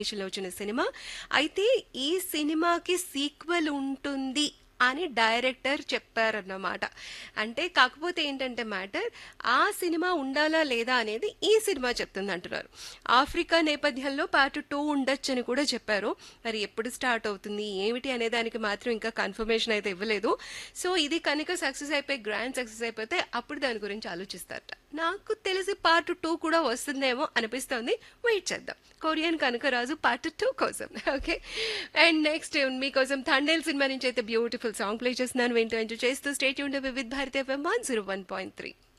లో వచ్చిన సినిమా అయితే ఈ సినిమాకి సీక్వెల్ ఉంటుంది అని డైరెక్టర్ చెప్పారన్నమాట అంటే కాకపోతే ఏంటంటే మ్యాటర్ ఆ సినిమా ఉండాలా లేదా అనేది ఈ సినిమా చెప్తుంది అంటున్నారు ఆఫ్రికా నేపథ్యంలో పార్ట్ టూ ఉండొచ్చని కూడా చెప్పారు మరి ఎప్పుడు స్టార్ట్ అవుతుంది ఏమిటి అనే దానికి మాత్రం ఇంకా కన్ఫర్మేషన్ అయితే ఇవ్వలేదు సో ఇది కనుక సక్సెస్ అయిపోయి గ్రాండ్ సక్సెస్ అయిపోతే అప్పుడు దాని గురించి ఆలోచిస్తారట నాకు తెలిసి పార్ట్ టూ కూడా వస్తుందేమో అనిపిస్తోంది వెయిట్ చేద్దాం కొరియన్ కనకరాజు పార్ట్ టూ కోసం ఓకే అండ్ నెక్స్ట్ మీకోసం థండేల్ సినిమా నుంచి అయితే బ్యూటిఫుల్ సాంగ్ ప్లే చేస్తున్నాను వింటూ ఎంజాయ్ చేస్తూ స్టేట్ యూన్ with Bharatiya FM one zero one point three